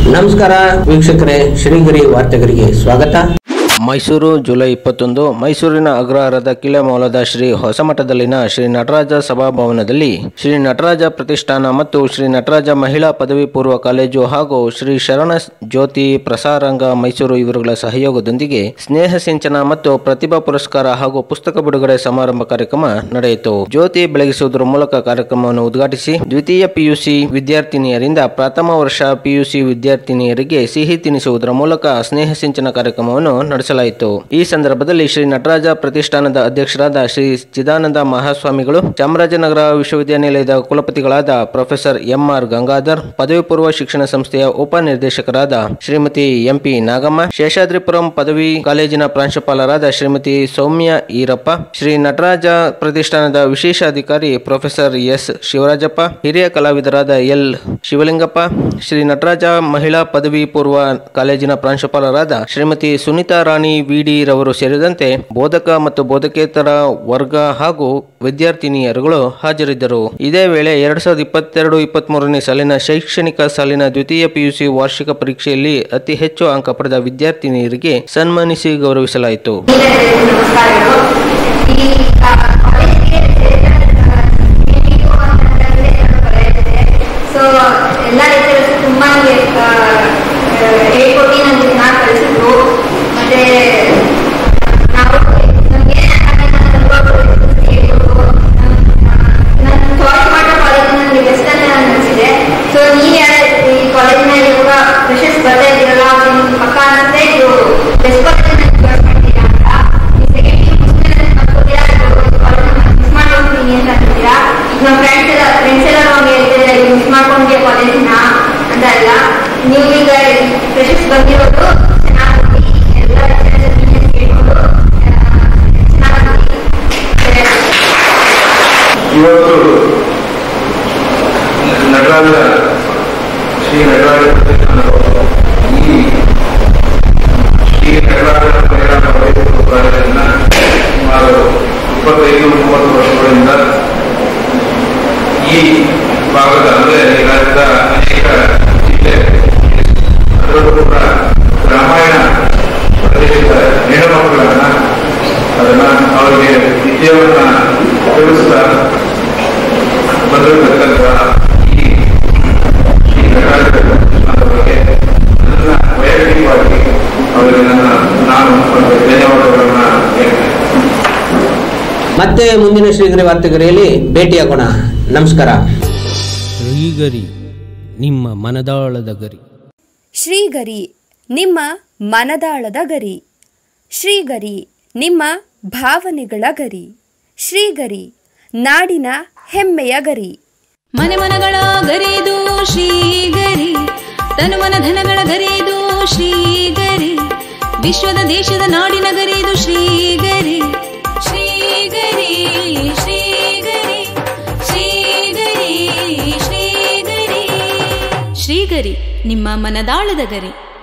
ನಮಸ್ಕಾರ ವೀಕ್ಷಕರೇ ಶ್ರೀಗಿರಿ ವಾರ್ತೆಗರಿಗೆ ಸ್ವಾಗತ ಮೈಸೂರು ಜುಲೈ ಇಪ್ಪತ್ತೊಂದು ಮೈಸೂರಿನ ಅಗ್ರಹಾರದ ಕಿಲೆಮೌಲದ ಶ್ರೀ ಹೊಸಮಠದಲ್ಲಿನ ಶ್ರೀ ನಟರಾಜ ಸಭಾಭವನದಲ್ಲಿ ಶ್ರೀ ನಟರಾಜ ಪ್ರತಿಷ್ಠಾನ ಮತ್ತು ಶ್ರೀ ನಟರಾಜ ಮಹಿಳಾ ಪದವಿ ಪೂರ್ವ ಕಾಲೇಜು ಹಾಗೂ ಶ್ರೀ ಶರಣ ಜ್ಯೋತಿ ಪ್ರಸಾರಂಗ ಮೈಸೂರು ಇವರುಗಳ ಸಹಯೋಗದೊಂದಿಗೆ ಸ್ನೇಹ ಸಿಂಚನ ಮತ್ತು ಪ್ರತಿಭಾ ಪುರಸ್ಕಾರ ಹಾಗೂ ಪುಸ್ತಕ ಬಿಡುಗಡೆ ಸಮಾರಂಭ ಕಾರ್ಯಕ್ರಮ ನಡೆಯಿತು ಜ್ಯೋತಿ ಬೆಳಗಿಸುವುದರ ಮೂಲಕ ಕಾರ್ಯಕ್ರಮವನ್ನು ಉದ್ಘಾಟಿಸಿ ದ್ವಿತೀಯ ಪಿಯುಸಿ ವಿದ್ಯಾರ್ಥಿನಿಯರಿಂದ ಪ್ರಥಮ ವರ್ಷ ಪಿಯುಸಿ ವಿದ್ಯಾರ್ಥಿನಿಯರಿಗೆ ಸಿಹಿ ತಿನ್ನಿಸುವುದರ ಮೂಲಕ ಸ್ನೇಹ ಸಿಂಚನ ಕಾರ್ಯಕ್ರಮವನ್ನು ನಡೆಸಲಾಯಿತು ಈ ಸಂದರ್ಭದಲ್ಲಿ ಶ್ರೀ ನಟರಾಜ ಪ್ರತಿಷ್ಠಾನದ ಅಧ್ಯಕ್ಷರಾದ ಶ್ರೀ ಚಿದಾನಂದ ಮಹಾಸ್ವಾಮಿಗಳು ಚಾಮರಾಜನಗರ ವಿಶ್ವವಿದ್ಯಾನಿಲಯದ ಕುಲಪತಿಗಳಾದ ಪ್ರೊಫೆಸರ್ ಎಂಆರ್ ಗಂಗಾಧರ್ ಪದವಿ ಪೂರ್ವ ಶಿಕ್ಷಣ ಸಂಸ್ಥೆಯ ಉಪನಿರ್ದೇಶಕರಾದ ಶ್ರೀಮತಿ ಎಂಪಿ ನಾಗಮ್ಮ ಶೇಷಾದ್ರಿಪುರಂ ಪದವಿ ಕಾಲೇಜಿನ ಪ್ರಾಂಶುಪಾಲರಾದ ಶ್ರೀಮತಿ ಸೌಮ್ಯ ಈರಪ್ಪ ಶ್ರೀ ನಟರಾಜ ಪ್ರತಿಷ್ಠಾನದ ವಿಶೇಷ ಅಧಿಕಾರಿ ಪ್ರೊಫೆಸರ್ ಎಸ್ ಶಿವರಾಜಪ್ಪ ಹಿರಿಯ ಕಲಾವಿದರಾದ ಎಲ್ ಶಿವಲಿಂಗಪ್ಪ ಶ್ರೀ ನಟರಾಜ ಮಹಿಳಾ ಪದವಿ ಪೂರ್ವ ಕಾಲೇಜಿನ ಪ್ರಾಂಶುಪಾಲರಾದ ಶ್ರೀಮತಿ ಸುನೀತಾ ರಾಣಿ ವಿಡಿ ರವರು ಸೇರಿದಂತೆ ಬೋಧಕ ಮತ್ತು ಬೋಧಕೇತರ ವರ್ಗ ಹಾಗೂ ವಿದ್ಯಾರ್ಥಿನಿಯರುಗಳು ಹಾಜರಿದ್ದರು ಇದೇ ವೇಳೆ ಎರಡ್ ಸಾವಿರದ ಇಪ್ಪತ್ತೆರಡು ಇಪ್ಪತ್ಮೂರನೇ ಸಾಲಿನ ಶೈಕ್ಷಣಿಕ ಸಾಲಿನ ದ್ವಿತೀಯ ಪಿಯುಸಿ ವಾರ್ಷಿಕ ಪರೀಕ್ಷೆಯಲ್ಲಿ ಅತಿ ಹೆಚ್ಚು ಅಂಕ ಪಡೆದ ವಿದ್ಯಾರ್ಥಿನಿಯರಿಗೆ ಸನ್ಮಾನಿಸಿ ಗೌರವಿಸಲಾಯಿತು ನಮಸ್ಕಾರಗಳು ಈ ಆ, ಕಾಲೇಜಿಗೆ ಸೇರಿದ ಅಂತಂದ್ರೆ ನಾನು ಬರೆಯುತ್ತೆ ಸೊ ಎಲ್ಲ ಲೆಕ್ಚರರ್ಸ್ ತುಂಬ ನನಗೆ ಹೇಳ್ಕೊಟ್ಟು ನನಗೆ ಚೆನ್ನಾಗಿ ಕಲಿಸಿದ್ರು ಮತ್ತೆ ನಾವು ನಮಗೆ ನಾನು ಚಾಯ್ಸ್ ಮಾಡೋ ಕಾಲೇಜ್ ನನಗೆ ಬೆಸ್ಟ್ ಅಂತ ನಾನು ಅನಿಸಿದೆ ಸೊ ನೀವು ಯಾರು ಈ ಕಾಲೇಜಿನ ಇವಾಗ ಫ್ರೆಶರ್ಸ್ ಬರ್ತಾ ಇದ್ದೀರಲ್ಲ ನಿಮ್ಗೆ ಪಕ್ಕ ಅನಿಸುತ್ತೆ ಇದು ಬೆಸ್ಟ್ ಕಾಲೇಜ್ ಚಾಯ್ಸ್ ಮಾಡ್ತೀರಾ ಅಂತ ಈ ಸೆಕೆಂಡ್ ಇಯರ್ ಮುಗಿದ್ಮೇಲೆ ಅನ್ಕೋತೀರಾ ಕಾಲೇಜ್ ಮಿಸ್ ಮಾಡ್ಕೊಂತೀನಿ ಅಂತ ಅಂತೀರಾ ಈಗ ನಮ್ಮ ಫ್ರೆಂಡ್ಸ್ ಎಲ್ಲ ಫ್ರೆಂಡ್ಸ್ ಎಲ್ಲ ನಮ್ಗೆ ಹೇಳ್ತಿದ್ದಾರೆ ಇದು ಮಿಸ್ ಮಾಡ್ಕೊಂಡ್ರೆ ಕಾಲೇಜಿನ ಅಂತ ಎಲ್ಲ ನೀವು ಈಗ ಫ್ರೆಶರ್ಸ್ ಬಂದಿರೋದು ಚೆನ್ನಾಗಿ ಎಲ್ಲ ಲೆಕ್ಚರ್ಸ್ ಕೇಳ್ಕೊಂಡು ಚೆನ್ನಾಗಿ ಇವತ್ತು ನಟರಾಜ ಶ್ರೀ ನಟರಾಜ ಪ್ರತಿಷ್ಠಾನದ ಈ ಶ್ರೀ ನಟರಾಜ ಮಹಿಳಾ ಪದವಿ ಕಾಲೇಜನ್ನ ಸುಮಾರು ಇಪ್ಪತ್ತೈದು ಮೂವತ್ತು ವರ್ಷಗಳಿಂದ ಈ ಭಾಗದ ಅಂದರೆ ಈ ರಾಜ್ಯದ ಅನೇಕ ಜಿಲ್ಲೆ ಅದರಲ್ಲೂ ಕೂಡ ರಾಮಾಯಣ ಪ್ರದೇಶದ ಹೆಣ್ಣುಮಕ್ಕಳನ್ನ ಅದನ್ನ ಅವರಿಗೆ ವಿದ್ಯೆಯನ್ನ ತಿಳಿಸ್ತಾ ಬಂದಿರತಕ್ಕಂಥ ಈ ಶ್ರೀ ನಟರಾಜ ಪ್ರತಿಷ್ಠಾನದ ಬಗ್ಗೆ ನನ್ನ ವೈಯಕ್ತಿಕವಾಗಿ ಅವರಿಗೆ ನನ್ನ ನಾನು ಒಂದು ಧನ್ಯವಾದಗಳನ್ನ ಹೇಳ್ತೇನೆ ಮತ್ತೆ ಮುಂದಿನ ಶ್ರೀಗಿರಿ ವಾರ್ತೆಗರಿಯಲ್ಲಿ ಭೇಟಿಯಾಗೋಣ ನಮಸ್ಕಾರ ಶ್ರೀಗರಿ ನಿಮ್ಮ ಮನದಾಳದ ಗರಿ ಶ್ರೀಗರಿ ನಿಮ್ಮ ಮನದಾಳದ ಗರಿ ಶ್ರೀಗರಿ ನಿಮ್ಮ ಭಾವನೆಗಳ ಗರಿ ಶ್ರೀಗರಿ ನಾಡಿನ ಹೆಮ್ಮೆಯ ಗರಿ ಮನೆ ಮನಗಳ ಗರಿದು ಶ್ರೀಗರಿ ತನುಮನ ಧನಗಳ ಗರಿದು ಶ್ರೀಗರಿ ವಿಶ್ವದ ದೇಶದ ನಾಡಿನ ಗರಿದು ಶ್ರೀಗರಿ ಶ್ರೀಗರಿ ಶ್ರೀಗರಿ ಶ್ರೀಗರಿ ಶ್ರೀಗರಿ ಶ್ರೀಗರಿ ನಿಮ್ಮ ಮನದಾಳದ ಗರಿ